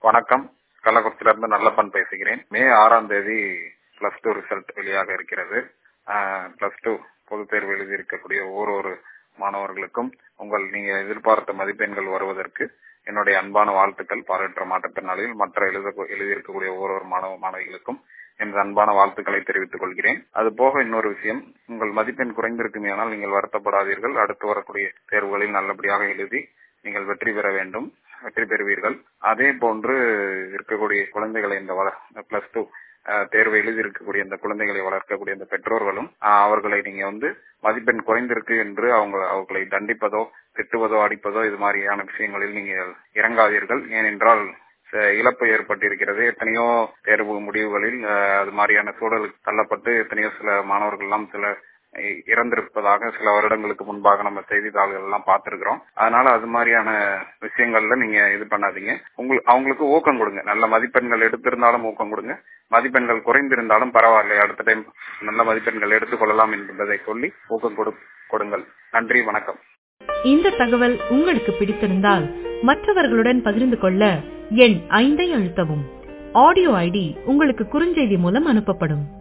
வணக்கம் கள்ளக்குறிச்சியிலிருந்து நல்லப்பன் பேசுகிறேன் மே ஆறாம் தேதி பிளஸ் டூ ரிசல்ட் வெளியாக இருக்கிறது பிளஸ் டூ பொதுத் தேர்வு எழுதி இருக்கக்கூடிய ஒவ்வொரு மாணவர்களுக்கும் உங்கள் நீங்க எதிர்பார்த்த மதிப்பெண்கள் வருவதற்கு என்னுடைய அன்பான வாழ்த்துக்கள் பாராட்ட மாற்றுத்திறனாளிகள் மற்ற எழுத எழுதியிருக்கக்கூடிய ஒவ்வொரு மாணவ மாணவிகளுக்கும் எனது அன்பான வாழ்த்துக்களை தெரிவித்துக் கொள்கிறேன் அது போக இன்னொரு விஷயம் உங்கள் மதிப்பெண் குறைந்திருக்குமே ஆனால் நீங்கள் வருத்தப்படாதீர்கள் அடுத்து வரக்கூடிய தேர்வுகளில் நல்லபடியாக எழுதி நீங்கள் வெற்றி பெற வேண்டும் வெற்றி பெறுவீர்கள் அதே போன்று இருக்கக்கூடிய குழந்தைகளை இந்த பிளஸ் டூ தேர்வு எழுதி இருக்கக்கூடிய இந்த குழந்தைகளை வளர்க்கக்கூடிய இந்த பெற்றோர்களும் அவர்களை நீங்க வந்து மதிப்பெண் குறைந்திருக்கு என்று அவங்க அவர்களை தண்டிப்பதோ திட்டுவதோ அடிப்பதோ இது மாதிரியான விஷயங்களில் நீங்க இறங்காதீர்கள் ஏனென்றால் இழப்பு ஏற்பட்டிருக்கிறது எத்தனையோ தேர்வு முடிவுகளில் அது மாதிரியான சூழலுக்கு தள்ளப்பட்டு எத்தனையோ சில மாணவர்கள் எல்லாம் சில இறந்திருப்பதாக சில வருடங்களுக்கு முன்பாக நம்ம செய்தித்தாள்கள் எல்லாம் பார்த்திருக்கிறோம் அதனால அது மாதிரியான விஷயங்கள்ல நீங்க இது பண்ணாதீங்க உங்களுக்கு அவங்களுக்கு ஊக்கம் கொடுங்க நல்ல மதிப்பெண்கள் எடுத்திருந்தாலும் ஊக்கம் கொடுங்க மதிப்பெண்கள் குறைந்திருந்தாலும் பரவாயில்லை அடுத்த டைம் நல்ல மதிப்பெண்கள் எடுத்துக்கொள்ளலாம் என்பதை சொல்லி ஊக்கம் கொடுங்கள் நன்றி வணக்கம் இந்த தகவல் உங்களுக்கு பிடித்திருந்தால் மற்றவர்களுடன் பகிர்ந்து கொள்ள எண் ஐந்தை அழுத்தவும் ஆடியோ ஐடி உங்களுக்கு குறுஞ்செய்தி மூலம் அனுப்பப்படும்